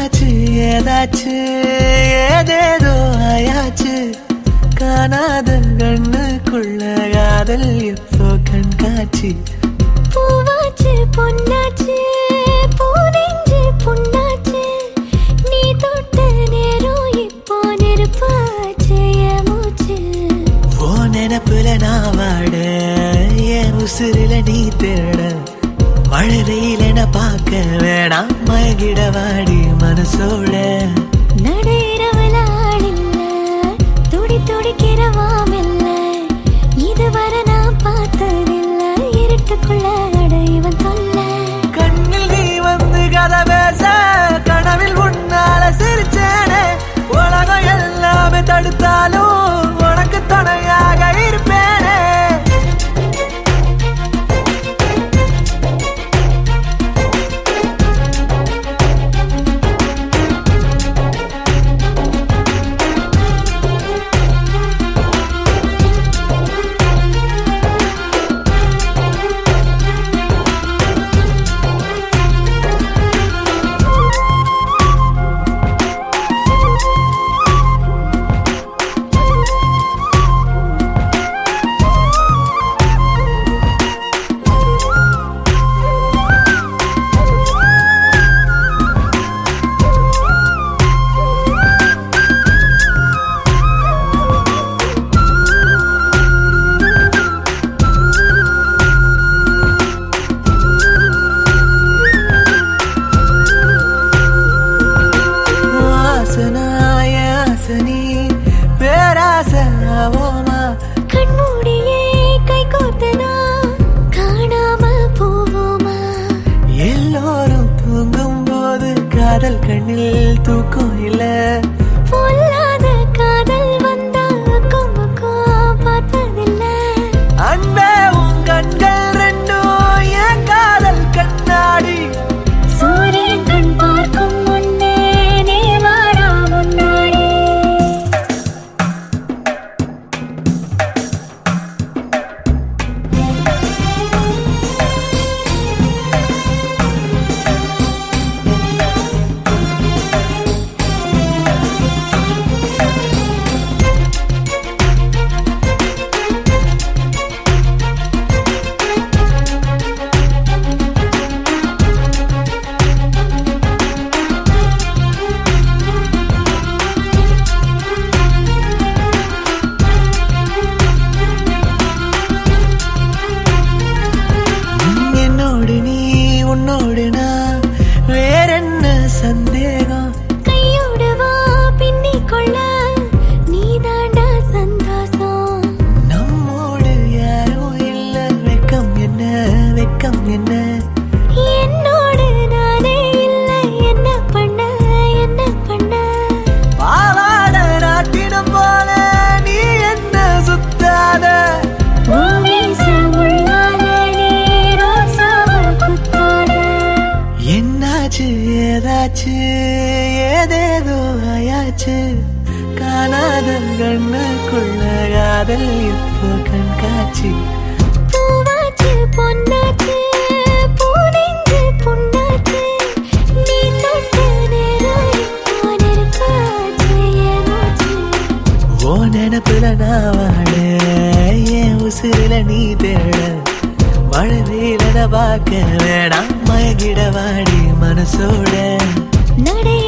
என்னாச்சு ஏதாச்சு ஏதேதோ ஆயாச்சு காணாத கண்ணுக்குள்ள காதல் இப்போ கண்காட்சி பூவாச்சு பொன்னாச்சு பூனெஞ்சு புண்ணாச்சு நீ தொட்ட நேரம் இப்போ நெருப்பாச்சு என் மூச்சு ஓ நினப்புல நான் வாட என் உசுரில நீ தேட மழை வெயில் என பார்க்க வேணாம் மயங்கிட வாடி மனசோட நடையிறவல ஆளில்ல துடி துடிக்கிற வாமில்ல இதுவரை நான் பார்த்ததில்ல இருட்டுக்குள்ள அடைவன் தொல்ல கண்ணில் நீ வந்து கதை பேச கனவில் உன்னால சிரிச்சேனே உலகம் எல்லாமே தடுத்தாலும் உனக்கு துணையாக இருப்பேனே வாசனாய ஆசனி பேராசவோமா கண்மூடியே கை கோத்தனா காணாம போவோமா எல்லோரும் தூங்கும் போது காதல் கண்ணில் தூக்கம் இல்ல பொல்லாத காதல் வந்தா அக்கம் பக்கம் பார்ப்பதில்ல அன்பே உன் கண்கள் ரெண்டும் என் காதல் கண்ணாடி சூரியன் கண் பார்க்கும் முன்னே நீ வாடா முன்னாடி என்னோடு நீ உன்னோடு நான் வேறென்ன சந்தேகம் கையோடு வா பின்னிக் கொள்ள நீ தாண்டா சந்தோஷம் நம்மோடு யாரும் இல்ல வெக்கம் என்ன வெக்கம் என்ன என்னோடு நானே இல்லை என்ன பண்ண என்ன பண்ண பாவாட நாட்டினம் போல நீ என்ன சுத்தாத பூமீச உள்ளாத நீ ரோசாவ குத்தாத என்னாச்சு ஏதாச்சு ஏதேதோ ஆயாச்சு காணாத கண்ணுக்குள்ள காதல் இப்போ கண்காட்சி பூவாச்சு பொன்னாச்சு பூனெஞ்சு புண்ணாச்சு நீ தொட்ட நேரம் இப்போ நெருப்பாச்சு என் மூச்சு ஓ நினப்புல நான் வாட என் உசுரில நீ தேட மழை வெயிலன பார்க்க வேணாம் மயங்கிட வாடி மனசோட நடை